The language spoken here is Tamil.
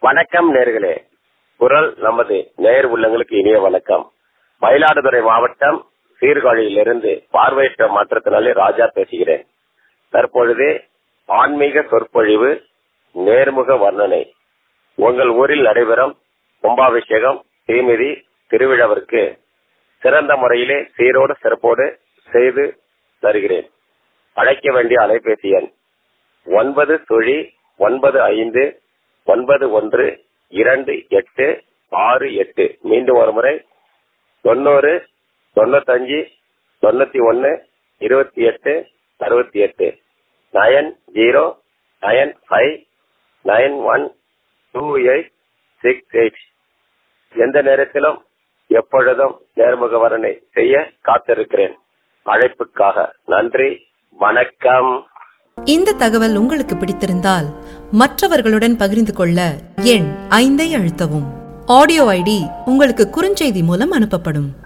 வணக்கம் நேர்களே குரல் நமது நேர் உள்ளங்களுக்கு இனிய வணக்கம் மயிலாடுதுறை மாவட்டம் சீர்காழியிலிருந்து பார்வையற்ற மாற்றத்தினாலே ராஜா பேசுகிறேன் தற்பொழுது ஆன்மீக சொற்பொழிவு நேர்முக வர்ணனை உங்கள் ஊரில் நடைபெறும் கும்பாபிஷேகம் தீமிதி திருவிழாவிற்கு சிறந்த முறையிலே சீரோடு சிறப்போடு செய்து தருகிறேன் அழைக்க வேண்டிய அலைபேசி எண் ஒன்பது சுழி ஒன்பது ஐந்து ஒன்பது ஒன்று இரண்டு எட்டு ஆறு எட்டு மீண்டும் ஒரு முறை தொண்ணூறு தொண்ணூத்தஞ்சு தொண்ணூத்தி ஒன்னு இருபத்தி எட்டு அறுபத்தி எட்டு nine zero nine five nine one two eight six eight எந்த நேரத்திலும் எப்பொழுதும் நேர்முக வரணை செய்ய காத்திருக்கிறேன் அழைப்புக்காக நன்றி வணக்கம் இந்த தகவல் உங்களுக்கு பிடித்திருந்தால் மற்றவர்களுடன் பகிர்ந்து கொள்ள எண் ஐந்தை அழுத்தவும் ஆடியோ ஐடி உங்களுக்கு குறுஞ்செய்தி மூலம் அனுப்பப்படும்